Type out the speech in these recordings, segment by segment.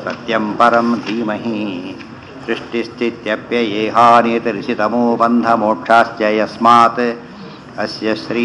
सत्यं परं धीमहि सृष्टिस्थित्यप्ययेहानेतरिषितमो बन्धमोक्षाश्च यस्मात् अस्य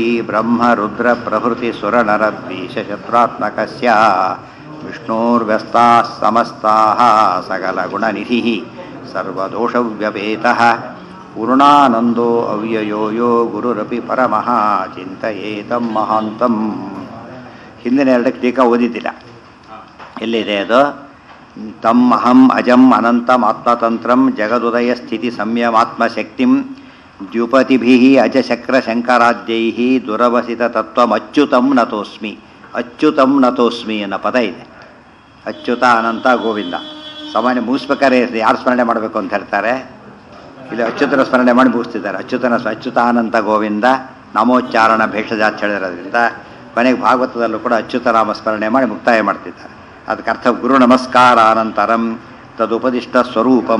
श्रीब्रह्मरुद्रप्रभृतिसुरनरद्वीषशत्रात्मकस्य विष्णोर्व्यस्ताः समस्ताः सकलगुणनिधिः सर्वदोषव्यपेतः पूर्णानन्दो ಅವ್ಯಯೋ ಯೋ ಗುರುರಪಿ ಪರಮಃ ಚಿಂತಯೇತಂ ಮಹಾಂತಂ ಹಿಂದಿನ ಎರಡಕ್ಕೆ ಟೀಕಾ ಓದಿದ್ದಿಲ್ಲ ಎಲ್ಲಿದೆ ಅದು ತಮ್ ಅಹಂ ಅಜಂ ಅನಂತಂ ಆತ್ಮತಂತ್ರಂ ಜಗದುದಯ ಸ್ಥಿತಿ ಸಂಯಮಾತ್ಮಶಕ್ತಿಂ ದ್ಯುಪತಿಭಿ ಅಜಶಕ್ರ ಶಂಕರಾದ್ಯೈ ದುರವಸಿತ ತತ್ವಮಚ್ಯುತಂ ನತೋಸ್ಮಿ ಅಚ್ಯುತಂ ನತೋಸ್ಮಿ ಅನ್ನೋ ಪದ ಇದೆ ಅಚ್ಯುತ ಅನಂತ ಗೋವಿಂದ ಸಾಮಾನ್ಯ ಮುಗಿಸ್ಬೇಕಾದ್ರೆ ಯಾರು ಸ್ಮರಣೆ ಮಾಡಬೇಕು ಅಂತ ಹೇಳ್ತಾರೆ ಇಲ್ಲಿ ಅಚ್ಯುತನ ಸ್ಮರಣೆ ಮಾಡಿ ಮುಗಿಸ್ತಿದ್ದಾರೆ ಅಚ್ಯುತನ ಅಚ್ಯುತಾನಂತ ಗೋವಿಂದ ನಾಮೋಚ್ಚಾರಣ ಭೇಷಜ ಅಂತ ಹೇಳಿರೋದ್ರಿಂದ ಕೊನೆಗೆ ಭಾಗವತದಲ್ಲೂ ಕೂಡ ಅಚ್ಯುತನಾಮ ಸ್ಮರಣೆ ಮಾಡಿ ಮುಕ್ತಾಯ ಮಾಡ್ತಿದ್ದಾರೆ ಅದಕ್ಕೆ ಅರ್ಥ ಗುರು ನಮಸ್ಕಾರ ಅನಂತರಂ ತದುಪದಿಷ್ಟ ಸ್ವರೂಪಂ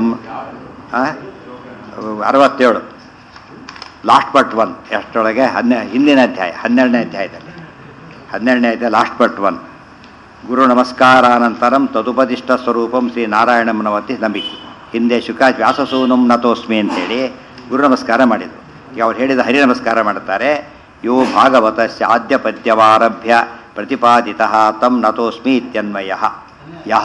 ಅರವತ್ತೇಳು ಲಾಸ್ಟ್ ಬಟ್ ಒನ್ ಎಷ್ಟರೊಳಗೆ ಹನ್ನೆ ಹಿಂದಿನ ಅಧ್ಯಾಯ ಹನ್ನೆರಡನೇ ಅಧ್ಯಾಯದಲ್ಲಿ ಹನ್ನೆರಡನೇ ಅಧ್ಯಾಯ ಲಾಸ್ಟ್ ಬಟ್ ಒನ್ ಗುರು ನಮಸ್ಕಾರಾನಂತರಂ ತದುಪದಿಷ್ಟ ಸ್ವರೂಪಂ ಶ್ರೀ ನಾರಾಯಣಂನವತಿ ನಂಬಿಕೆ ಹಿಂದೆ ಶುಕ ವ್ಯಾಸಸೂನಂ ನತೋಸ್ಮಿ ಅಂತೇಳಿ ಗುರು ನಮಸ್ಕಾರ ಮಾಡಿದರು ಈಗ ಅವ್ರು ಹೇಳಿದ ಹರಿ ನಮಸ್ಕಾರ ಮಾಡ್ತಾರೆ ಯೋ ಭಾಗವತಸ್ಯ ಆದ್ಯ ಪದ್ಯವಾರಭ್ಯ ಪ್ರತಿಪಾದಿತ ತಂ ನತೋಸ್ಮಿ ಇತ್ಯನ್ವಯ ಯಹ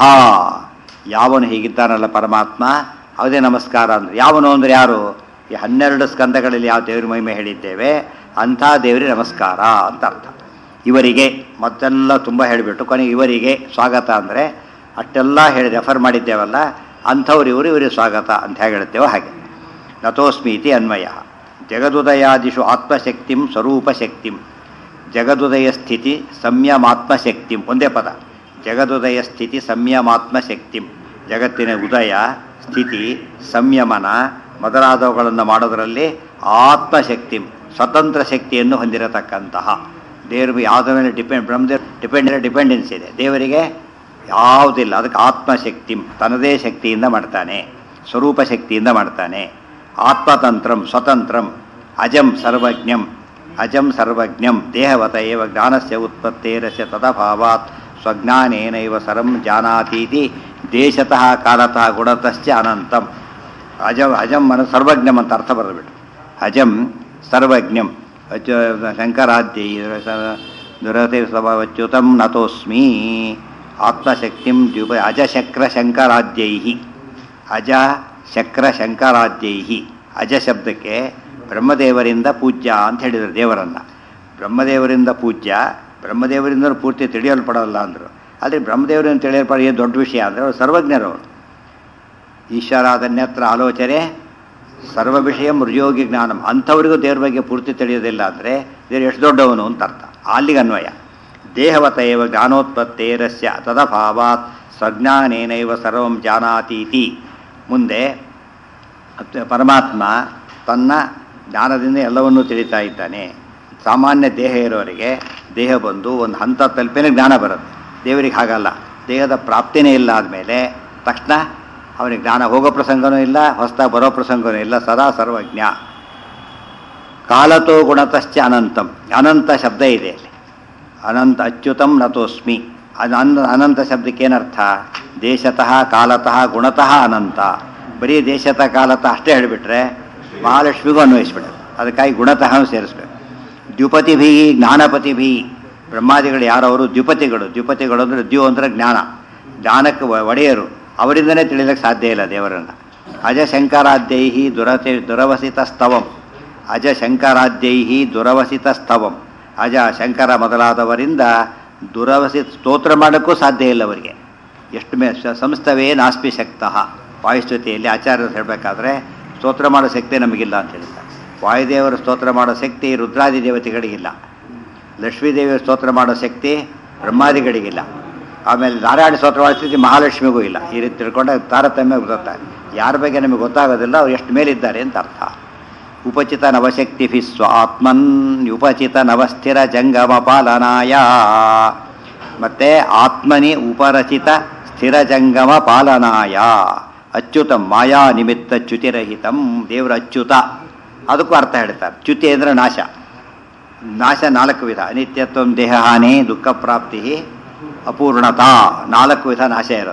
ಯಾವನು ಹೀಗಿದ್ದಾನಲ್ಲ ಪರಮಾತ್ಮ ಅವದೇ ನಮಸ್ಕಾರ ಅಂದ್ರೆ ಯಾವನು ಅಂದ್ರೆ ಯಾರು ಈ ಹನ್ನೆರಡು ಸ್ಕಂದಗಳಲ್ಲಿ ಯಾವ ದೇವ್ರ ಮಹಿಮೆ ಹೇಳಿದ್ದೇವೆ ಅಂಥ ದೇವರಿಗೆ ನಮಸ್ಕಾರ ಅಂತ ಅರ್ಥ ಇವರಿಗೆ ಮತ್ತೆಲ್ಲ ತುಂಬ ಹೇಳಿಬಿಟ್ಟು ಕೊನೆಗೆ ಇವರಿಗೆ ಸ್ವಾಗತ ಅಂದರೆ ಅಷ್ಟೆಲ್ಲ ಹೇಳಿ ರೆಫರ್ ಮಾಡಿದ್ದೇವಲ್ಲ ಅಂಥವ್ರು ಇವರು ಇವರಿಗೆ ಸ್ವಾಗತ ಅಂತ ಹೇಗೆ ಹೇಳ್ತೇವೋ ಹಾಗೆ ನತೋಸ್ಮೀತಿ ಅನ್ವಯ ಜಗದುದಯಾದಿಷು ಆತ್ಮಶಕ್ತಿಂ ಸ್ವರೂಪಶಕ್ತಿಂ ಜಗದುದಯ ಸ್ಥಿತಿ ಸಂಯಮಾತ್ಮಶಕ್ತಿಂ ಒಂದೇ ಪದ ಜಗದುದಯ ಸ್ಥಿತಿ ಸಂಯಮಾತ್ಮಶಕ್ತಿಂ ಜಗತ್ತಿನ ಉದಯ ಸ್ಥಿತಿ ಸಂಯಮನ ಮೊದಲಾದವುಗಳನ್ನು ಮಾಡೋದರಲ್ಲಿ ಆತ್ಮಶಕ್ತಿ ಸ್ವತಂತ್ರ ಶಕ್ತಿಯನ್ನು ಹೊಂದಿರತಕ್ಕಂತಹ ದೇವರು ಯಾವುದ್ರ ಮೇಲೆ ಡಿಪೆಂಡ್ ಬ್ರಹ್ಮದೇವ್ ಡಿಪೆಂಡ್ ಡಿಪೆಂಡೆನ್ಸ್ ಇದೆ ದೇವರಿಗೆ ಯಾವುದಿಲ್ಲ ಅದಕ್ಕೆ ಆತ್ಮಶಕ್ತಿ ತನ್ನದೇ ಶಕ್ತಿಯಿಂದ ಮಾಡ್ತಾನೆ ಸ್ವರೂಪ ಶಕ್ತಿಯಿಂದ ಮಾಡ್ತಾನೆ ಆತ್ಮತಂತ್ರಂ ಸ್ವತಂತ್ರಂ ಅಜಂ ಸರ್ವಜ್ಞಂ ಅಜಂ ಸರ್ವಜ್ಞಂ ದೇಹವತ ಏವ ಜ್ಞಾನಸ್ಯ ಉತ್ಪತ್ತೇರಸ್ಯ ತದಭಾವಾತ್ ಸ್ವಜ್ಞಾನೇನೈವ ಸರ್ವಂ ಜಾನಾತೀತಿ ದೇಶತಃ ಕಾಲತಃ ಗುಣತಶ್ಚ ಅನಂತಂ ಅಜಂ ಅಜಂ ಅನ ಸರ್ವಜ್ಞಂ ಅಂತ ಅರ್ಥ ಬರೆದ್ಬಿಟ್ಟು ಅಜಂ ಸರ್ವಜ್ಞಂ ಅಚ ಶಂಕರಾದ್ಯೈ ದುರತೆ ಸ್ವಭಾವಚ್ಯುತಂ ನತೋಸ್ಮಿ ಆತ್ಮಶಕ್ತಿಂ ದ್ಯುಪ ಅಜಶಕ್ರ ಶಂಕರಾದ್ಯೈ ಅಜ ಶಕ್ರ ಶಂಕರಾದ್ಯೈ ಅಜ ಶಬ್ದಕ್ಕೆ ಬ್ರಹ್ಮದೇವರಿಂದ ಪೂಜ್ಯ ಅಂತ ಹೇಳಿದರು ದೇವರನ್ನು ಬ್ರಹ್ಮದೇವರಿಂದ ಪೂಜ್ಯ ಬ್ರಹ್ಮದೇವರಿಂದ ಪೂರ್ತಿ ತಿಳಿಯಲ್ಪಡೋಲ್ಲ ಅಂದರು ಆದರೆ ಬ್ರಹ್ಮದೇವರಿಂದ ತಿಳಿಯಲ್ಪಡ ಏನು ದೊಡ್ಡ ವಿಷಯ ಅಂದರೆ ಅವರು ಸರ್ವಜ್ಞರವರು ಈಶ್ವರಾದನ್ಯತ್ರ ಆಲೋಚನೆ ಸರ್ವ ವಿಷಯ ಮೃಜೋಗಿ ಜ್ಞಾನಂ ಅಂಥವರಿಗೂ ದೇವ್ರ ಬಗ್ಗೆ ಪೂರ್ತಿ ತಿಳಿಯೋದಿಲ್ಲ ಅಂದರೆ ದೇವ್ರು ಎಷ್ಟು ದೊಡ್ಡವನು ಅಂತ ಅರ್ಥ ಅಲ್ಲಿಗೆ ಅನ್ವಯ ದೇಹವತ ಏವ ಜ್ಞಾನೋತ್ಪತ್ತೇರಸ್ಯ ತದಭಾವಾತ್ ಸ್ವಜ್ಞಾನೇನೈವ ಸರ್ವಂ ಜಾನಾತೀತಿ ಮುಂದೆ ಪರಮಾತ್ಮ ತನ್ನ ಜ್ಞಾನದಿಂದ ಎಲ್ಲವನ್ನೂ ತಿಳಿತಾ ಇದ್ದಾನೆ ಸಾಮಾನ್ಯ ದೇಹ ಇರೋರಿಗೆ ದೇಹ ಬಂದು ಒಂದು ಹಂತ ತಲುಪಿನ ಜ್ಞಾನ ಬರುತ್ತೆ ದೇವರಿಗೆ ಹಾಗಲ್ಲ ದೇಹದ ಪ್ರಾಪ್ತಿನೇ ಇಲ್ಲ ಆದಮೇಲೆ ತಕ್ಷಣ ಅವನಿಗೆ ಜ್ಞಾನ ಹೋಗೋ ಪ್ರಸಂಗನೂ ಇಲ್ಲ ಹೊಸದಾಗಿ ಬರೋ ಪ್ರಸಂಗನೂ ಇಲ್ಲ ಸದಾ ಸರ್ವಜ್ಞ ಕಾಲತೋ ಗುಣತಶ್ಚ ಅನಂತಂ ಅನಂತ ಶಬ್ದ ಇದೆ ಅಲ್ಲಿ ಅನಂತ ಅಚ್ಯುತಂ ನತೋಸ್ಮಿ ಅದು ಅನ್ ಅನಂತ ಶಬ್ದಕ್ಕೆ ಏನರ್ಥ ದೇಶತಃ ಕಾಲತಃ ಗುಣತಃ ಅನಂತ ಬರೀ ದೇಶತಃ ಕಾಲತಃ ಅಷ್ಟೇ ಹೇಳಿಬಿಟ್ರೆ ಮಹಾಲಕ್ಷ್ಮಿಗೂ ಅನ್ವಯಿಸ್ಬಿಡೋದು ಅದಕ್ಕಾಗಿ ಗುಣತಃ ಸೇರಿಸ್ಬೇಕು ದ್ಯುಪತಿಭಿ ಜ್ಞಾನಪತಿಭಿ ಬ್ರಹ್ಮಾದಿಗಳು ಯಾರವರು ದ್ಯುಪತಿಗಳು ದ್ಯುಪತಿಗಳು ಅಂದರೆ ದ್ಯು ಅಂದರೆ ಜ್ಞಾನ ಜ್ಞಾನಕ್ಕೆ ಒಡೆಯರು ಅವರಿಂದನೇ ತಿಳಿಲಿಕ್ಕೆ ಸಾಧ್ಯ ಇಲ್ಲ ದೇವರನ್ನು ಅಜ ಶಂಕರಾದ್ಯೈ ದುರತೆ ದುರವಸಿತ ಸ್ತವಂ ಅಜ ಶಂಕರಾದ್ಯೈ ದುರವಸಿತ ಸ್ತವಂ ಅಜ ಶಂಕರ ಮೊದಲಾದವರಿಂದ ದುರವಸಿತ ಸ್ತೋತ್ರ ಮಾಡೋಕ್ಕೂ ಸಾಧ್ಯ ಇಲ್ಲ ಅವರಿಗೆ ಎಷ್ಟು ಮೇ ಸಂಸ್ಥವೇ ನಾಸ್ಪಿ ಶಕ್ತಃ ವಾಯುಸ್ತುತಿಯಲ್ಲಿ ಆಚಾರ್ಯರು ಹೇಳಬೇಕಾದ್ರೆ ಸ್ತೋತ್ರ ಮಾಡೋ ಶಕ್ತಿ ನಮಗಿಲ್ಲ ಅಂತ ಹೇಳ್ತಾರೆ ವಾಯುದೇವರ ಸ್ತೋತ್ರ ಮಾಡೋ ಶಕ್ತಿ ರುದ್ರಾದಿ ದೇವತೆಗಳಿಗಿಲ್ಲ ಲಕ್ಷ್ಮೀದೇವಿಯ ಸ್ತೋತ್ರ ಮಾಡೋ ಶಕ್ತಿ ಬ್ರಹ್ಮಾದಿಗಳಿಗಿಲ್ಲ ಆಮೇಲೆ ನಾರಾಯಣ ಸ್ತೋತ್ರ ಮಾಡೋ ಸ್ಥಿತಿ ಮಹಾಲಕ್ಷ್ಮಿಗೂ ಇಲ್ಲ ಈ ರೀತಿ ತಿಳ್ಕೊಂಡಾಗ ತಾರತಮ್ಯ ಗೊತ್ತಾಗ್ತದೆ ಯಾರ ಬಗ್ಗೆ ನಮಗೆ ಗೊತ್ತಾಗೋದಿಲ್ಲ ಅವ್ರು ಎಷ್ಟು ಮೇಲಿದ್ದಾರೆ ಅಂತ ಅರ್ಥ ಉಪಚಿತ ನವಶಕ್ತಿ ಫಿ ಸ್ವಾತ್ಮನ್ ಉಪಚಿತ ನವಸ್ಥಿರ ಜಂಗಮ ಪಾಲನಾಯ ಮತ್ತೆ ಆತ್ಮನಿ ಉಪರಚಿತ ಸ್ಥಿರ ಜಂಗಮ ಪಾಲನಾಯ ಅಚ್ಯುತಂ ಮಾಯಾ ನಿಮಿತ್ತ ಚ್ಯುತಿರಹಿತಂ ದೇವರ ಅಚ್ಯುತ ಅದಕ್ಕೂ ಅರ್ಥ ಹೇಳ್ತಾರೆ ಚ್ಯುತಿ ಅಂದರೆ ನಾಶ ನಾಶ ನಾಲ್ಕು ವಿಧ ಅನಿತ್ಯತ್ವ ದೇಹ ಹಾನಿ ದುಃಖ ಪ್ರಾಪ್ತಿ ಅಪೂರ್ಣತಾ ನಾಲ್ಕು ವಿಧ ನಾಶ ಇರೋದು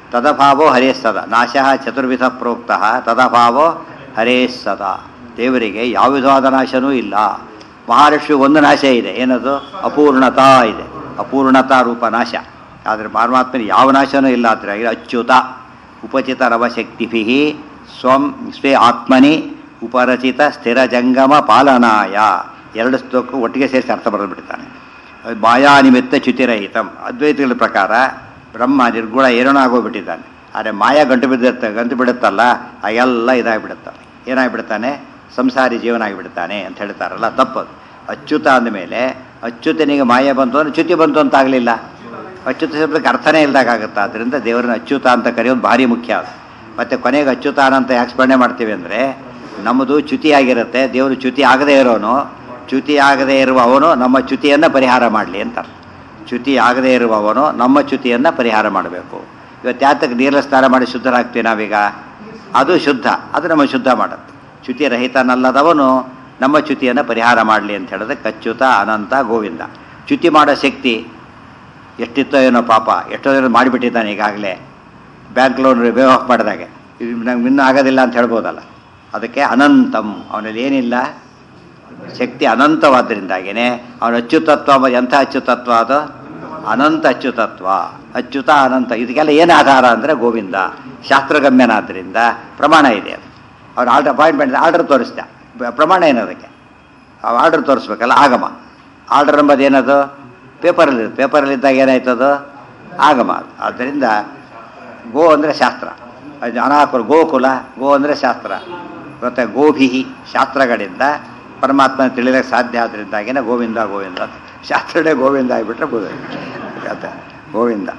ತದಭಾವೋ ಹರೇ ಸದ ನಾಶ ಚತುರ್ವಿಧ ಪ್ರೋಕ್ತ ತದಭಾವೋ ಹರೇ ಸದ ದೇವರಿಗೆ ಯಾವ ವಿಧವಾದ ನಾಶನೂ ಇಲ್ಲ ಮಹಾಲಕ್ಷ್ಮಿ ಒಂದು ನಾಶ ಇದೆ ಏನದು ಅಪೂರ್ಣತಾ ಇದೆ ಅಪೂರ್ಣತಾ ರೂಪ ನಾಶ ಆದರೆ ಪರಮಾತ್ಮನ ಯಾವ ನಾಶನೂ ಇಲ್ಲ ಆದರೆ ಅಚ್ಯುತ ಉಪಚಿತ ರವಶಕ್ತಿಭಿ ಸ್ವಂ ಸ್ವೇ ಆತ್ಮನಿ ಉಪರಚಿತ ಸ್ಥಿರ ಜಂಗಮ ಪಾಲನಾಯ ಎರಡು ಶ್ಲೋಕ ಒಟ್ಟಿಗೆ ಸೇರಿಸಿ ಅರ್ಥ ಬರೆದು ಬಿಡ್ತಾನೆ ಮಾಯಾ ನಿಮಿತ್ತ ಚ್ಯುತಿರಹಿತಂ ಅದ್ವೈತಗಳ ಪ್ರಕಾರ ಬ್ರಹ್ಮ ನಿರ್ಗುಣ ಏನೋ ಆಗೋಗ್ಬಿಟ್ಟಿದ್ದಾನೆ ಆದರೆ ಮಾಯಾ ಗಂಟು ಬಿದ್ದಿರ್ತ ಗಂಟು ಬಿಡುತ್ತಲ್ಲ ಆ ಎಲ್ಲ ಇದಾಗಿಬಿಡುತ್ತಾನೆ ಏನಾಗ್ಬಿಡ್ತಾನೆ ಸಂಸಾರಿ ಜೀವನ ಆಗಿಬಿಡ್ತಾನೆ ಅಂತ ಹೇಳ್ತಾರಲ್ಲ ತಪ್ಪದು ಅಚ್ಯುತ ಅಂದಮೇಲೆ ಅಚ್ಯುತನಿಗೆ ಮಾಯ ಬಂತು ಅಂದ್ರೆ ಚ್ಯುತಿ ಬಂತು ಅಂತ ಆಗಲಿಲ್ಲ ಅಚ್ಯುತ ಶಬ್ದಕ್ಕೆ ಅರ್ಥನೇ ಇಲ್ದಾಗುತ್ತೆ ಆದ್ದರಿಂದ ದೇವರನ್ನ ಅಚ್ಯುತ ಅಂತ ಕರೆಯೋದು ಭಾರಿ ಮುಖ್ಯ ಅದು ಮತ್ತು ಕೊನೆಗೆ ಅಚ್ಯುತಾನ ಅಂತ ಯಾಕೆ ಸ್ಮರಣೆ ಮಾಡ್ತೀವಿ ಅಂದರೆ ನಮ್ಮದು ಚ್ಯುತಿ ಆಗಿರುತ್ತೆ ದೇವರು ಚ್ಯುತಿ ಆಗದೇ ಇರೋನು ಚ್ಯುತಿ ಆಗದೇ ಇರುವವನು ನಮ್ಮ ಚ್ಯುತಿಯನ್ನು ಪರಿಹಾರ ಮಾಡಲಿ ಅಂತ ಚ್ಯುತಿ ಆಗದೇ ಇರುವವನು ನಮ್ಮ ಚ್ಯುತಿಯನ್ನು ಪರಿಹಾರ ಮಾಡಬೇಕು ಇವತ್ತು ಯಾತಕ್ಕೆ ನೀರಲ್ಲಿ ಸ್ನಾನ ಮಾಡಿ ಶುದ್ಧರಾಗ್ತೀವಿ ನಾವೀಗ ಅದು ಶುದ್ಧ ಅದು ನಮ್ಮ ಶುದ್ಧ ಮಾಡುತ್ತೆ ಚ್ಯುತಿ ರಹಿತನಲ್ಲದವನು ನಮ್ಮ ಚ್ಯುತಿಯನ್ನು ಪರಿಹಾರ ಮಾಡಲಿ ಅಂತ ಹೇಳಿದ್ರೆ ಅಚ್ಯುತ ಅನಂತ ಗೋವಿಂದ ಚ್ಯುತಿ ಮಾಡೋ ಶಕ್ತಿ ಎಷ್ಟಿತ್ತೋ ಏನೋ ಪಾಪ ಎಷ್ಟೋ ಜನ ಮಾಡಿಬಿಟ್ಟಿದ್ದಾನೆ ಈಗಾಗಲೇ ಬ್ಯಾಂಕ್ ಲೋನ್ ವೇ ಆಫ್ ಮಾಡಿದಾಗೆ ಇದು ನಂಗೆ ಇನ್ನೂ ಆಗೋದಿಲ್ಲ ಅಂತ ಹೇಳ್ಬೋದಲ್ಲ ಅದಕ್ಕೆ ಅನಂತಂ ಅವನಲ್ಲಿ ಏನಿಲ್ಲ ಶಕ್ತಿ ಅನಂತವಾದ್ದರಿಂದಾಗಿಯೇ ಅವನ ಅಚ್ಯುತತ್ವ ಮ- ಎಂಥ ಅಚ್ಯುತತ್ವ ಅದು ಅನಂತ ಅಚ್ಯುತತ್ವ ಅಚ್ಯುತ ಅನಂತ ಇದಕ್ಕೆಲ್ಲ ಏನು ಆಧಾರ ಅಂದರೆ ಗೋವಿಂದ ಶಾಸ್ತ್ರಗಮ್ಯನಾದ್ದರಿಂದ ಪ್ರಮಾಣ ಇದೆ ಅದು ಅವ್ರು ಆರ್ಡರ್ ಅಪಾಯಿಂಟ್ಮೆಂಟ್ ಆರ್ಡರ್ ತೋರಿಸ್ದ ಬ- ಪ್ರಮಾಣ ಏನದಕ್ಕೆ ಆರ್ಡರ್ ತೋರಿಸ್ಬೇಕಲ್ಲ ಆಗಮ ಆರ್ಡರ್ ಎಂಬುದು ಏನದು ಪೇಪರಲ್ಲಿ ಪೇಪರಲ್ಲಿದ್ದಾಗ ಏನಾಯ್ತದು ಆಗಮ ಅದು. ಆದ್ದರಿಂದ ಗೋ ಅಂದರೆ ಶಾಸ್ತ್ರ ಅದು ಅನಾಕುಲ ಗೋಕುಲ ಗೋ ಅಂದರೆ ಶಾಸ್ತ್ರ ಮತ್ತು ಗೋಭಿಹಿ ಶಾಸ್ತ್ರಗಳಿಂದ ಪರಮಾತ್ಮನ ತಿಳಿಯೋಕ್ಕೆ ಸಾಧ್ಯ ಆದ್ದರಿಂದಾಗಿನೇ ಗೋವಿಂದ ಗೋವಿಂದ ಅಂತ. ಶಾಸ್ತ್ರನೇ ಗೋವಿಂದ ಆಗಿಬಿಟ್ರೆ ಗೋವಿಂದ ಗೋವಿಂದ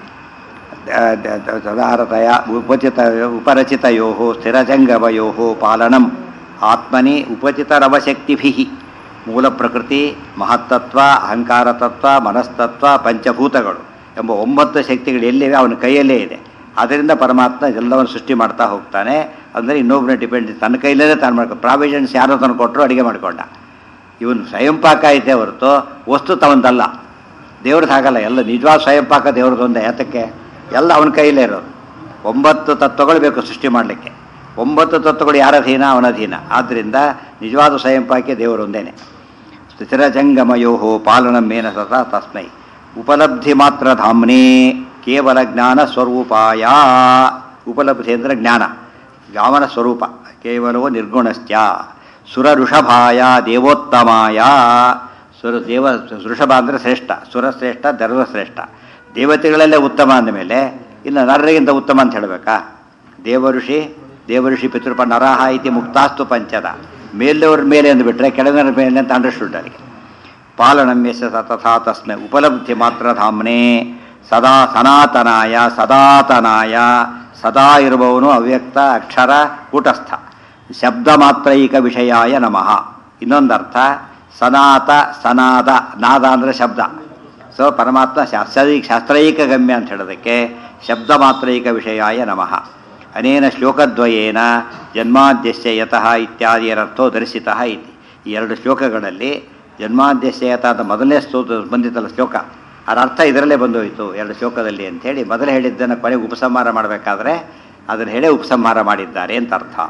ಸದಾರತಯ ಉಪಚಿತ ಉಪರಚಿತಯೋ ಸ್ಥಿರಜಂಗಮಯೋ ಪಾಲನಂ ಆತ್ಮನಿ ಉಪಚಿತರವಶಕ್ತಿಭಿ ಮೂಲ ಪ್ರಕೃತಿ ಮಹತ್ತತ್ವ ಅಹಂಕಾರ ತತ್ವ ಮನಸ್ತತ್ವ ಪಂಚಭೂತಗಳು ಎಂಬ ಒಂಬತ್ತು ಶಕ್ತಿಗಳು ಎಲ್ಲಿವೆ ಅವನ ಕೈಯಲ್ಲೇ ಇದೆ ಅದರಿಂದ ಪರಮಾತ್ಮ ಎಲ್ಲವನ್ನು ಸೃಷ್ಟಿ ಮಾಡ್ತಾ ಹೋಗ್ತಾನೆ ಅಂದರೆ ಇನ್ನೊಬ್ಬನ ಡಿಪೆಂಡ್ ತನ್ನ ಕೈಯಲ್ಲೇ ತಾನು ಮಾಡ್ಕೊ ಪ್ರಾವಿಷನ್ಸ್ ಯಾರೋ ತಂದು ಕೊಟ್ಟರು ಅಡುಗೆ ಮಾಡಿಕೊಂಡ ಇವನು ಸ್ವಯಂಪಾಕ ಐತೆ ಹೊರತು ವಸ್ತು ತವಂದಲ್ಲ ದೇವ್ರದ್ದು ಹಾಗಲ್ಲ ಎಲ್ಲ ನಿಜವಾದ ಸ್ವಯಂಪಾಕ ದೇವ್ರದ್ದೊಂದೇ ಯಾತಕ್ಕೆ ಎಲ್ಲ ಅವನ ಕೈಯಲ್ಲೇ ಇರೋದು ಒಂಬತ್ತು ತತ್ವಗಳು ಬೇಕು ಸೃಷ್ಟಿ ಮಾಡಲಿಕ್ಕೆ ಒಂಬತ್ತು ತತ್ವಗಳು ಯಾರ ಅಧೀನ ಅವನ ಅಧೀನ ಆದ್ದರಿಂದ ನಿಜವಾದ ಸ್ವಯಂಪಾಕಿ ದೇವರೊಂದೇನೆ ಸ್ಥಿರಜಂಗಮಯೋ ಪಾಲನಮೇನ ಸದಾ ತಸ್ಮೈ ಉಪಲಬ್ಧಿ ಮಾತ್ರ ಧಾಮ್ನೇ ಕೇವಲ ಜ್ಞಾನ ಸ್ವರೂಪಾಯ ಉಪಲಬ್ಧಿ ಅಂದರೆ ಜ್ಞಾನ ಗಾಮನ ಸ್ವರೂಪ ಕೇವಲವೋ ನಿರ್ಗುಣಶ್ಚ ಸುರ ಋಷಭಾಯ ದೇವೋತ್ತಮಾಯ ಸುರ ದೇವ ಋಷಭ ಅಂದರೆ ಶ್ರೇಷ್ಠ ಸುರಶ್ರೇಷ್ಠ ಧರ್ಮಶ್ರೇಷ್ಠ ದೇವತೆಗಳಲ್ಲೇ ಉತ್ತಮ ಅಂದಮೇಲೆ ಇನ್ನು ನರರಿಗಿಂತ ಉತ್ತಮ ಅಂತ ಹೇಳಬೇಕಾ ದೇವಋಷಿ ದೇವಋಷಿ ಪಿತೃಪ ನರಹ ಇತಿ ಮುಕ್ತಾಸ್ತು ಪಂಚದ ಮೇಲವ್ರ ಮೇಲೆ ಅಂದುಬಿಟ್ರೆ ಕೆಳಗಿನ ಮೇಲೆ ಅಂತ ಅಂಡರ್ಸ್ಟುಡ್ ಅವರಿಗೆ ಪಾಲನಮ್ಯಸ ತಥಾ ತಸ್ಮೈ ಉಪಲಬ್ಧಿ ಮಾತ್ರ ಧಾಮ್ನೆ ಸದಾ ಸನಾತನಾಯ ಸದಾತನಾಯ ಸದಾ ಇರುವವನು ಅವ್ಯಕ್ತ ಅಕ್ಷರ ಕೂಟಸ್ಥ ಶಬ್ದ ಮಾತ್ರೈಕ ವಿಷಯಾಯ ನಮಃ ಇನ್ನೊಂದರ್ಥ ಸನಾತ ಸನಾದ ನಾದ ಅಂದರೆ ಶಬ್ದ ಸೊ ಪರಮಾತ್ಮ ಶಾಸ್ತ್ರೈಕ ಶಾಸ್ತ್ರೈಕ ಗಮ್ಯ ಅಂತ ಹೇಳೋದಕ್ಕೆ ಶಬ್ದ ಮಾತ್ರೈಕ ವಿಷಯಾಯ ನಮಃ ಅನೇನ ಶ್ಲೋಕದ್ವಯೇನ ಜನ್ಮಾದ್ಯಸ್ಯ ಯತಃ ಇತ್ಯಾದಿಯರರ್ಥೋ ದರ್ಶಿತಃ ಇತಿ ಈ ಎರಡು ಶ್ಲೋಕಗಳಲ್ಲಿ ಜನ್ಮಾದ್ಯಸ್ಯ ಯತ ಅಂತ ಮೊದಲನೇ ಸ್ತೋತ್ರ ಬಂದಿತ್ತಲ್ಲ ಶ್ಲೋಕ ಅದರ ಅರ್ಥ ಇದರಲ್ಲೇ ಬಂದೋಯಿತು ಎರಡು ಶ್ಲೋಕದಲ್ಲಿ ಅಂಥೇಳಿ ಮೊದಲು ಹೇಳಿದ್ದನ್ನು ಕೊನೆಗೆ ಉಪಸಂಹಾರ ಮಾಡಬೇಕಾದ್ರೆ ಅದನ್ನು ಹೇಳೇ ಉಪಸಂಹಾರ ಮಾಡಿದ್ದಾರೆ ಅಂತ ಅರ್ಥ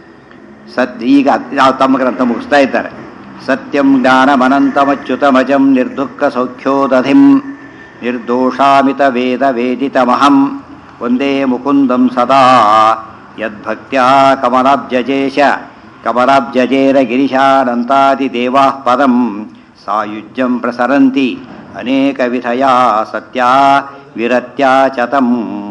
ಸತ್ ಈಗ ನಾವು ತಮ್ಮ ಗ್ರಂಥ ಮುಗಿಸ್ತಾ ಇದ್ದಾರೆ ಸತ್ಯಂ ಜ್ಞಾನಮನಂತಮಚ್ಯುತಮಜಂ ನಿರ್ದುಃಖ ಸೌಖ್ಯೋದಧಿಂ ನಿರ್ದೋಷಾಮಿತ ವೇದ ವೇದಿತಮಹಂ ಒಂದೇ ಮುಕುಂದಂ ಸದಾ ಯದ್ಭಕ್ತ್ಯಾ ಕಮಲಾಬ್ಜಜೇಶ ಕಮಲಾಬ್ಜಜೇರ ಗಿರಿಶಾನಂತಾದಿ ದೇವಾ ಪದಂ ಸಾಯುಜ್ಯಂ ಪ್ರಸರಂತಿ ಅನೇಕ ವಿಧಯಾ ಸತ್ಯಾ ವಿರತ್ಯಾ ಚತಂ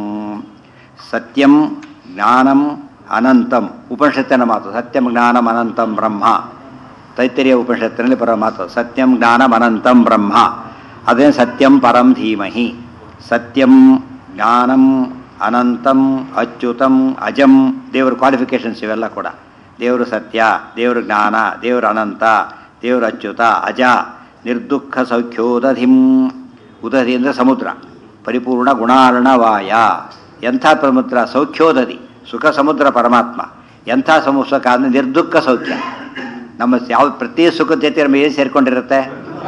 ಸತ್ಯಂ ಜ್ಞಾನಂ ಅನಂತಂ ಉಪನಿಷತ್ತಿನ ಮಾತು ಸತ್ಯಂ ಜ್ಞಾನಂ ಅನಂತಂ ಬ್ರಹ್ಮ ತೈತರಿಯ ಉಪನಿಷತ್ತಿನಲ್ಲಿ ಬರೋ ಮಾತು ಸತ್ಯಂ ಜ್ಞಾನಂ ಅನಂತಂ ಬ್ರಹ್ಮ ಅದೇ ಸತ್ಯಂ ಪರಂ ಧೀಮಹಿ ಸತ್ಯಂ ಜ್ಞಾನಂ ಅನಂತಂ ಅಚ್ಯುತಂ ಅಜಂ ದೇವರ ಕ್ವಾಲಿಫಿಕೇಶನ್ಸ್ ಇವೆಲ್ಲ ಕೂಡ ದೇವರು ಸತ್ಯ ದೇವರು ಜ್ಞಾನ ದೇವರು ಅನಂತ ದೇವರು ಅಚ್ಯುತ ಅಜ ನಿರ್ದುಃಖ ಸೌಖ್ಯೋದಧಿಂ ಉದಧಿ ಅಂದರೆ ಸಮುದ್ರ ಪರಿಪೂರ್ಣ ಗುಣಾರ್ಣವಾಯ ಎಂಥ ಸಮುದ್ರ ಸೌಖ್ಯೋದಧಿ ಸುಖ ಸಮುದ್ರ ಪರಮಾತ್ಮ ಎಂಥ ಸಮು ಸುಖ ಅಂದರೆ ನಿರ್ದುಃಖ ಸೌಖ್ಯ ನಮ್ಮ ಯಾವ ಪ್ರತಿ ಸುಖದ ಜೊತೆ ನಮ್ಮ ಏನು ಸೇರಿಕೊಂಡಿರುತ್ತೆ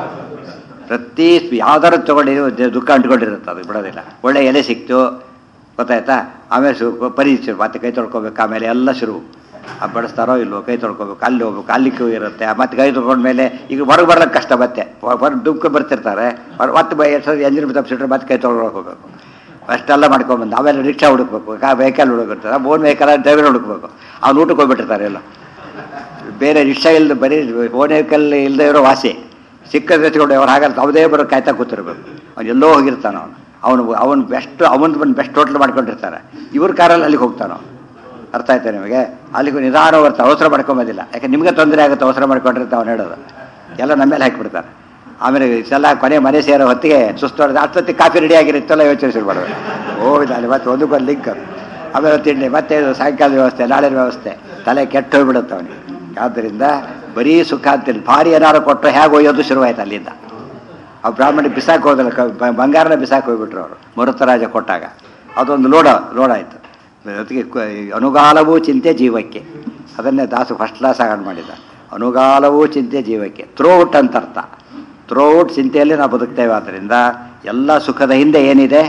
ಪ್ರತಿ ಯಾವ್ದಾರು ತಗೊಂಡಿರೋ ದುಃಖ ಅಂಟ್ಕೊಂಡಿರುತ್ತೆ ಅದು ಬಿಡೋದಿಲ್ಲ ಒಳ್ಳೆ ಎಲೆ ಸಿಕ್ತು ಗೊತ್ತಾಯ್ತಾ ಆಮೇಲೆ ಶು ಪರಿ ಶುರು ಮತ್ತೆ ಕೈ ತೊಳ್ಕೊಬೇಕು ಆಮೇಲೆ ಎಲ್ಲ ಶುರು ಆ ಬಡಿಸ್ತಾರೋ ಇಲ್ವೋ ಕೈ ತೊಳ್ಕೊಬೇಕು ಅಲ್ಲಿ ಹೋಗ್ಬೇಕು ಅಲ್ಲಿ ಕ್ಯೂ ಇರುತ್ತೆ ಮತ್ತೆ ಕೈ ತೊಳ್ಕೊಂಡ್ಮೇಲೆ ಈಗ ಹೊರಗೆ ಬರ್ಲಿಕ್ಕೆ ಕಷ್ಟ ಮತ್ತೆ ಹೊರಗೆ ದುಃಖ ಬರ್ತಿರ್ತಾರೆ ಹೊರ- ಮತ್ತೆ ಬೈ ಎಂಜಿನ್ ತಪ್ಪಿಸಿಟ್ರೆ ಮತ್ತೆ ಕೈ ತೊಳ್ಕೊಳಕ್ಕೆ ಹೋಗ್ಬೇಕು ಅಷ್ಟೆಲ್ಲ ಮಾಡ್ಕೊಂಬಂದು ಆಮೇಲೆ ರಿಕ್ಷಾ ಹುಡುಕ್ಬೇಕು ಕಾ ವೆಹಿಕಲ್ ಹುಡುಕಿರ್ತಾರೆ ಓನ್ ವೆಹಿಕಲ್ ಡ್ರೈವರ್ ಹುಡುಕ್ಬೇಕು ಅವ್ನು ಊಟಕ್ಕೆ ಹೋಗ್ಬಿಟ್ಟಿರ್ತಾರೆ ಎಲ್ಲ ಬೇರೆ ರಿಕ್ಷಾ ಇಲ್ಲದೆ ಬರೀ ಓನ್ ವೆಹಿಕಲ್ ಇಲ್ಲದೆ ಇರೋ ವಾಸಿ ಸಿಕ್ಕ ಜೊತೆಗಳು ಅವ್ರು ಹಾಗಲ್ಲ ಅವದೇ ಬರೋ ಕಾಯ್ತಾ ಕೂತಿರ್ಬೇಕು ಅವ್ನು ಎಲ್ಲೋ ಹೋಗಿರ್ತಾನೆ ಅವನು ಅವನು ಅವನು ಬೆಸ್ಟ್ ಅವನು ಬಂದು ಬೆಸ್ಟ್ ಹೋಟ್ಲ್ ಮಾಡ್ಕೊಂಡಿರ್ತಾರೆ ಇವ್ರ ಕಾರಲ್ಲಿ ಅಲ್ಲಿಗೆ ಹೋಗ್ತಾನೆ ಅವ್ನು. ಅರ್ಥ ಆಯ್ತಾ ನಿಮಗೆ ಅಲ್ಲಿಗೂ ನಿಧಾನ ಬರ್ತಾ ಅವಸರ ಮಾಡ್ಕೊಂಬೋದಿಲ್ಲ ಯಾಕೆ ನಿಮಗೆ ತೊಂದರೆ ಆಗುತ್ತೆ ಅವಸರ ಮಾಡ್ಕೊಂಡಿರ್ತಾವೆ ಅವ್ನು ಹೇಳೋದು ಎಲ್ಲ ನಮ್ಮ ಮೇಲೆ ಹಾಕಿಬಿಡ್ತಾರೆ ಆಮೇಲೆ ಇಷ್ಟೆಲ್ಲ ಕೊನೆ ಮನೆ ಸೇರೋ ಹೊತ್ತಿಗೆ ಸುಸ್ತು ಹೊಡೆದು ಅಷ್ಟೊತ್ತಿಗೆ ಕಾಫಿ ರೆಡಿ ಆಗಿರುತ್ತಲ್ಲ ಯೋಚನೆ ಶುರು ಮಾಡೋದು ಓ ಇದಲ್ಲಿ ಮತ್ತೆ ಒಂದಕ್ಕೊಂದು ಲಿಂಕ್ ಆಮೇಲೆ ತಿಂಡಿ ಮತ್ತೆ ಇದು ಸಾಯಂಕಾಲದ ವ್ಯವಸ್ಥೆ ನಾಳಿನ ವ್ಯವಸ್ಥೆ ತಲೆ ಕೆಟ್ಟು ಹೋಗ್ಬಿಡುತ್ತೆ ಅವನಿಗೆ ಆದ್ದರಿಂದ ಬರೀ ಸುಖ ಅಂತಿಲ್ಲ ಭಾರಿ ಏನಾರು ಕೊಟ್ಟು ಹೇಗೆ ಒಯ್ಯೋದು ಶುರುವಾಯ್ತು ಅಲ್ಲಿಂದ ಆ ಬ್ರಾಹ್ಮಣ ಬಿಸಾಕ್ ಹೋದಲ್ಲ ಕ- ಬ- ಬಂಗಾರನ ಬಿಸಾಕ್ ಹೋಗ್ಬಿಟ್ರು ಅವರು ಮರುತರಾಜ ಕೊಟ್ಟಾಗ ಅದೊಂದು ಲೋಡ ಲೋಡ್ ಆಯಿತು ಅದಕ್ಕೆ ಕ- ಅನುಗಾಲವೂ ಚಿಂತೆ ಜೀವಕ್ಕೆ ಅದನ್ನೇ ದಾಸು ಫಸ್ಟ್ ಕ್ಲಾಸ್ ಆಗಿ ಮಾಡಿದ ಅನುಗಾಲವೂ ಚಿಂತೆ ಜೀವಕ್ಕೆ ಥ್ರೋಔಟ್ ಅಂತ ಅರ್ಥ ಥ್ರೋಔಟ್ ಚಿಂತೆಯಲ್ಲಿ ನಾವು ಬದುಕ್ತೇವೆ ಆದ್ದರಿಂದ ಎಲ್ಲ ಸುಖದ ಹಿಂದೆ ಏನಿದೆ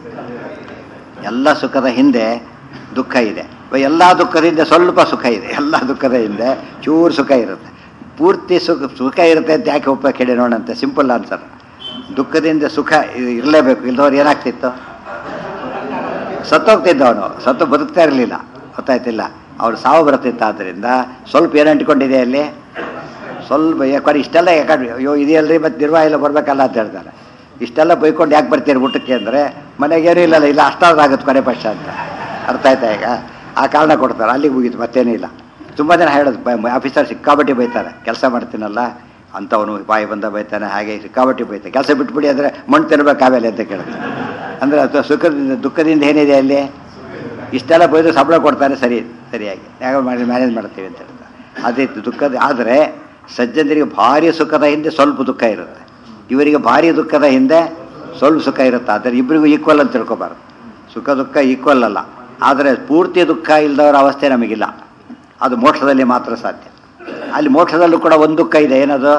ಎಲ್ಲ ಸುಖದ ಹಿಂದೆ ದುಃಖ ಇದೆ ಎಲ್ಲ ದುಃಖದ ಹಿಂದೆ ಸ್ವಲ್ಪ ಸುಖ ಇದೆ ಎಲ್ಲ ದುಃಖದ ಹಿಂದೆ ಚೂರು ಸುಖ ಇರುತ್ತೆ ಪೂರ್ತಿ ಸುಖ ಸುಖ ಇರುತ್ತೆ ಅಂತ ಯಾಕೆ ಒಪ್ಪ ಕೇಳಿ ನೋಡಂತೆ ಸಿಂಪಲ್ ಆನ್ಸರ್ ದುಃಖದಿಂದ ಸುಖ ಇ- ಇರಲೇಬೇಕು ಇಲ್ದವ್ರು ಏನಾಗ್ತಿತ್ತು ಸತ್ತೋಗ್ತಿದ್ದ ಅವನು ಸತ್ತು ಬದುಕ್ತಾ ಇರಲಿಲ್ಲ ಗೊತ್ತಾಯ್ತಿಲ್ಲ ಅವ್ರು ಸಾವು ಬರ್ತಿತ್ತು ಆದ್ದರಿಂದ ಸ್ವಲ್ಪ ಏನು ಅಂಟ್ಕೊಂಡಿದೆ ಅಲ್ಲಿ ಸ್ವಲ್ಪ ಯಾಕಂದ್ರೆ ಇಷ್ಟೆಲ್ಲ ಯಾಕಂದ್ರೆ ಅಯ್ಯೋ ಇದೆಯಲ್ರಿ ಮತ್ತೆ ನಿರ್ವಾಹ ಇಲ್ಲ ಬರಬೇಕಲ್ಲ ಅಂತ ಹೇಳ್ತಾರೆ ಇಷ್ಟೆಲ್ಲ ಬೈಕೊಂಡು ಯಾಕೆ ಬರ್ತೀರಿ ಊಟಕ್ಕೆ ಅಂದರೆ ಮನೆಗೇನೂ ಇಲ್ಲಲ್ಲ ಇಲ್ಲ ಅಷ್ಟಾದ್ರೂ ಆಗುತ್ತೆ ಕೊನೆ ಪಕ್ಷ ಅಂತ ಅರ್ಥ ಆಯ್ತಾ ಈಗ ಆ ಕಾರಣ ಕೊಡ್ತಾರೆ ಅಲ್ಲಿಗೆ ಮುಗೀತು ಮತ್ತೇನೂ ಇಲ್ಲ ತುಂಬ ಜನ ಹೇಳೋದು ಆಫೀಸರ್ ಸಿಕ್ಕಾಬಟ್ಟಿ ಬೈತಾರೆ ಕೆಲಸ ಮಾಡ್ತೀನಲ್ಲ ಅಂಥವನು ಬಾಯಿ ಬಂದ ಬೈತಾನೆ ಹಾಗೆ ಸಿಕ್ಕಾಬಟ್ಟಿ ಬೈತಾನೆ ಕೆಲಸ ಬಿಟ್ಬಿಡಿ ಅಂದರೆ ಮಣ್ಣು ತಿನ್ಬೇಕು ಆಮೇಲೆ ಅಂತ ಕೇಳ್ತಾರೆ ಅಂದರೆ ಅದು ಸುಖದಿಂದ ದುಃಖದಿಂದ ಏನಿದೆ ಅಲ್ಲಿ ಇಷ್ಟೆಲ್ಲ ಬೈದು ಸಂಬಳ ಕೊಡ್ತಾನೆ ಸರಿ ಸರಿಯಾಗಿ ಯಾಕೆ ಮಾಡಿ ಮ್ಯಾನೇಜ್ ಮಾಡ್ತೀವಿ ಅಂತ ಹೇಳ್ತಾರೆ ಅದೇ ದುಃಖದ ಆದರೆ ಸಜ್ಜನರಿಗೆ ಭಾರಿ ಸುಖದ ಹಿಂದೆ ಸ್ವಲ್ಪ ದುಃಖ ಇರುತ್ತೆ ಇವರಿಗೆ ಭಾರಿ ದುಃಖದ ಹಿಂದೆ ಸ್ವಲ್ಪ ಸುಖ ಇರುತ್ತೆ ಆದರೆ ಇಬ್ಬರಿಗೂ ಈಕ್ವಲ್ ಅಂತ ತಿಳ್ಕೊಬಾರ್ದು ಸುಖ ದುಃಖ ಈಕ್ವಲ್ ಅಲ್ಲ ಆದರೆ ಪೂರ್ತಿ ದುಃಖ ಇಲ್ಲದವರ ಅವಸ್ಥೆ ನಮಗಿಲ್ಲ ಅದು ಮೋಕ್ಷದಲ್ಲಿ ಮಾತ್ರ ಸಾಧ್ಯ ಅಲ್ಲಿ ಮೋಕ್ಷದಲ್ಲೂ ಕೂಡ ಒಂದು ದುಃಖ ಇದೆ ಏನದು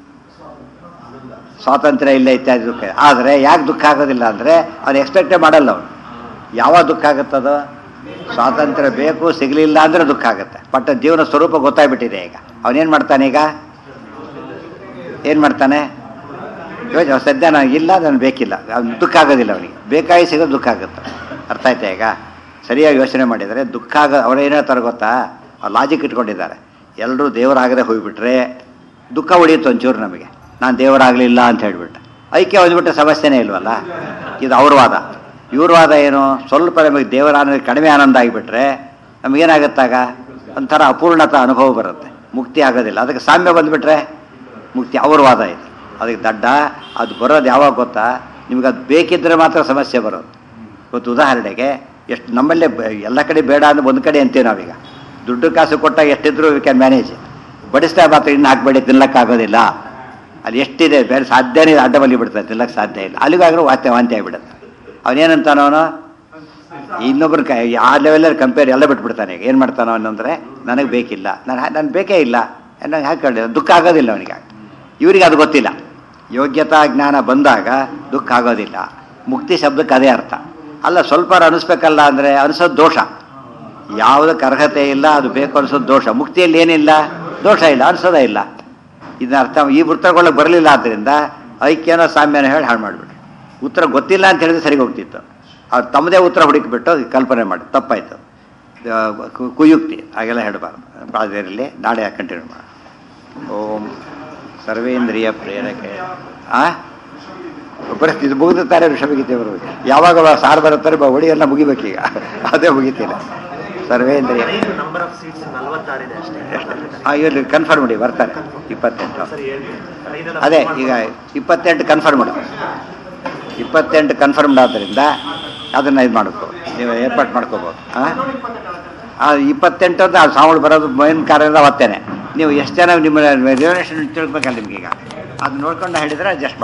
ಸ್ವಾತಂತ್ರ್ಯ ಇಲ್ಲ ಇತ್ಯಾದಿ ದುಃಖ ಇದೆ. ಆದರೆ ಯಾಕೆ ದುಃಖ ಆಗೋದಿಲ್ಲ ಅಂದರೆ ಅವ್ನು ಎಕ್ಸ್ಪೆಕ್ಟೇ ಮಾಡಲ್ಲ ಅವನು ಯಾವಾಗ ದುಃಖ ಆಗುತ್ತದು ಸ್ವಾತಂತ್ರ್ಯ ಬೇಕು ಸಿಗಲಿಲ್ಲ ಅಂದರೆ ದುಃಖ ಆಗುತ್ತೆ ಬಟ್ ಜೀವನ ಸ್ವರೂಪ ಗೊತ್ತಾಗ್ಬಿಟ್ಟಿದೆ ಈಗ ಅವನೇನು ಮಾಡ್ತಾನೆ ಈಗ ಏನು ಮಾಡ್ತಾನೆ ಯೋಚನೆ ಸದ್ಯ ನನಗೆ ಇಲ್ಲ ನನಗೆ ಬೇಕಿಲ್ಲ ಅವ್ನು ದುಃಖ ಆಗೋದಿಲ್ಲ ಅವನಿಗೆ ಬೇಕಾಗಿ ಸಿಗೋದು ದುಃಖ ಆಗುತ್ತೆ ಅರ್ಥ ಆಯ್ತಾ ಈಗ ಸರಿಯಾಗಿ ಯೋಚನೆ ಮಾಡಿದರೆ ದುಃಖ ಆಗ ಅವ್ರು ಏನು ಹೇಳ್ತಾರೆ ಗೊತ್ತಾ ಲಾಜಿಕ್ ಇಟ್ಕೊಂಡಿದ್ದಾರೆ ಎಲ್ಲರೂ ದೇವರಾಗದೆ ಹೋಗ್ಬಿಟ್ರೆ ದುಃಖ ಉಳಿಯುತ್ತೆ ಒಂಚೂರು ನಮಗೆ ನಾನು ದೇವರಾಗಲಿಲ್ಲ ಅಂತ ಹೇಳ್ಬಿಟ್ಟು ಐಕ್ಯ ಹೊಂದ್ಬಿಟ್ರೆ ಸಮಸ್ಯೆನೇ ಇಲ್ವಲ್ಲ ಇದು ಅವ್ರ ವಾದ ಇವ್ರ ವಾದ ಏನು ಸ್ವಲ್ಪ ನಮಗೆ ದೇವರ ಆನಂದ ಕಡಿಮೆ ಆನಂದ ಆಗಿಬಿಟ್ರೆ ನಮಗೇನಾಗುತ್ತಾಗ ಒಂಥರ ಅಪೂರ್ಣತಾ ಅನುಭವ ಬರುತ್ತೆ ಮುಕ್ತಿ ಆಗೋದಿಲ್ಲ ಅದಕ್ಕೆ ಸಾಮ್ಯ ಬಂದುಬಿಟ್ರೆ ಮುಕ್ತಿ ಅವ್ರ ವಾದ ಇದು ಅದಕ್ಕೆ ದಡ್ಡ ಅದು ಬರೋದು ಯಾವಾಗ ಗೊತ್ತಾ ನಿಮ್ಗೆ ಅದು ಬೇಕಿದ್ದರೆ ಮಾತ್ರ ಸಮಸ್ಯೆ ಬರೋದು ಇವತ್ತು ಉದಾಹರಣೆಗೆ ಎಷ್ಟು ನಮ್ಮಲ್ಲೇ ಬ- ಎಲ್ಲ ಕಡೆ ಬೇಡ ಅಂದ್ರೆ ಒಂದು ಕಡೆ ಅಂತೀವಿ ನಾವೀಗ ದುಡ್ಡು ಕಾಸು ಕೊಟ್ಟಾಗ ಎಷ್ಟಿದ್ರು ವಿ ಕ್ಯಾನ್ ಮ್ಯಾನೇಜ್ ಬಡಿಸ್ತಾ ಮಾತ್ರ ಇನ್ನು ಹಾಕ್ಬೇಡಿ ತಿನ್ನಕ್ಕಾಗೋದಿಲ್ಲ ಅದು ಎಷ್ಟಿದೆ ಬೇರೆ ಸಾಧ್ಯನೇ ಇಲ್ಲ, ಅಡ್ಡ ಬಲಿ ಬಿಡ್ತಾರೆ ತಿನ್ನಕ್ಕೆ ಸಾಧ್ಯ ಇಲ್ಲ ಅಲ್ಲಿಗಾದ್ರೂ ವಾಂತಿ ವಾಂತಿ ಆಗಿಬಿಡುತ್ತೆ ಅವನೇನಂತಾನ ಅವನು ಇನ್ನೊಬ್ರು ಕ ಆ ಲೆವೆಲಲ್ಲಿ ಕಂಪೇರ್ ಎಲ್ಲ ಬಿಟ್ಬಿಡ್ತಾನೆ ಈಗ ಏನು ಮಾಡ್ತಾನೋ ಅನ್ನಂದ್ರೆ ನನಗೆ ಬೇಕಿಲ್ಲ ನಾನು ನಾನು ಬೇಕೇ ಇಲ್ಲ ನನಗೆ ಹಾಕೊಳ್ಳಿ ದುಃಖ ಆಗೋದಿಲ್ಲ ಅವನಿಗೆ ಇವರಿಗೆ ಅದು ಗೊತ್ತಿಲ್ಲ ಯೋಗ್ಯತಾ ಜ್ಞಾನ ಬಂದಾಗ ದುಃಖ ಆಗೋದಿಲ್ಲ ಮುಕ್ತಿ ಶಬ್ದಕ್ಕೆ ಅದೇ ಅರ್ಥ ಅಲ್ಲ ಸ್ವಲ್ಪ ಅನಿಸ್ಬೇಕಲ್ಲ ಅಂದರೆ ಅನಿಸೋದು ದೋಷ ಯಾವುದಕ್ಕೆ ಅರ್ಹತೆ ಇಲ್ಲ ಅದು ಬೇಕು ಅನಿಸೋದು ದೋಷ ಮುಕ್ತಿಯಲ್ಲಿ ಏನಿಲ್ಲ ದೋಷ ಇಲ್ಲ ಅನಿಸೋದೇ ಇಲ್ಲ ಇದನ್ನ ಅರ್ಥ ಈ ಉತ್ತರಗೊಳ್ಳಕ್ಕೆ ಬರಲಿಲ್ಲ ಆದ್ದರಿಂದ ಐಕ್ಯನೋ ಸಾಮ್ಯನೋ ಹೇಳಿ ಹಾಳು ಮಾಡಿಬಿಟ್ರು ಉತ್ತರ ಗೊತ್ತಿಲ್ಲ ಅಂತ ಹೇಳಿದ್ರೆ ಸರಿ ಹೋಗ್ತಿತ್ತು ಅವ್ರು ತಮ್ಮದೇ ಉತ್ತರ ಹುಡುಕಿಬಿಟ್ಟು ಕಲ್ಪನೆ ಮಾಡಿ ತಪ್ಪಾಯಿತು ಆ, ಕು- ಕುಯುಕ್ತಿ ಹಾಗೆಲ್ಲ ಹೇಳಬಾರ್ದು ಬಾಳದೇರಲ್ಲಿ ನಾಳೆ ಕಂಟಿನ್ಯೂ ಮಾಡೋಣ ಓಂ ಸರ್ವೇಂದ್ರಿಯ ಪ್ರೇರಕೆ ಆ ಬರುತ್ತೆ ಇದು ಮುಗಿದುತ್ತಾರೆ ಋಷಭಗೀತೆ ಬರಬೇಕು ಯಾವಾಗ ಸಾರು ಬರುತ್ತಾರೆ ಬ- ಹೊಡಿ ಎಲ್ಲ ಮುಗಿಬೇಕೀಗ ಅದೇ ಮುಗಿತಿಲ್ಲ ಸರ್ವೇಂದ್ರಿಯ ನಂಬರ್ ಆಫ್ ಸೀಟ್ಸ್ ನಲವತ್ತಾರಿದೆ ಅಷ್ಟೇ ಹಾಂ ಇಲ್ಲಿ ಕನ್ಫರ್ಮ್ ಮಾಡಿ ಬರ್ತಾರೆ ಇಪ್ಪತ್ತೆಂಟು ಸರಿ ಹೇಳಿ ಐದೆಲ್ಲ ಅದೇ ಈಗ ಇಪ್ಪತ್ತೆಂಟು ಕನ್ಫರ್ಮ್ ಮಾಡಿ ಇಪ್ಪತ್ತೆಂಟು ಕನ್ಫರ್ಮ್ಡ್ ಆದ್ದರಿಂದ ಅದನ್ನು ಇದು ಮಾಡ್ಕೋ ನೀವು ಏರ್ಪಾಟ್ ಮಾಡ್ಕೋಬೋದು ಹಾಂ ಆ ಇಪ್ಪತ್ತೆಂಟು ಅಂತ ಆ ಸಾವಳು ಬರೋದು ಮೇನ್ ಕಾರ್ಯದ ಅವತ್ತೇನೆ ನೀವು ಎಷ್ಟು ಜನ ನಿಮ್ಮ ರಿಸರ್ವೇಷನ್ ತಿಳ್ಬೇಕಲ್ಲ ನಿಮ್ಗೆ ಈಗ ಅದು ನೋಡ್ಕೊಂಡು ಹೇಳಿದ್ರೆ ಅಡ್ಜಸ್ಟ್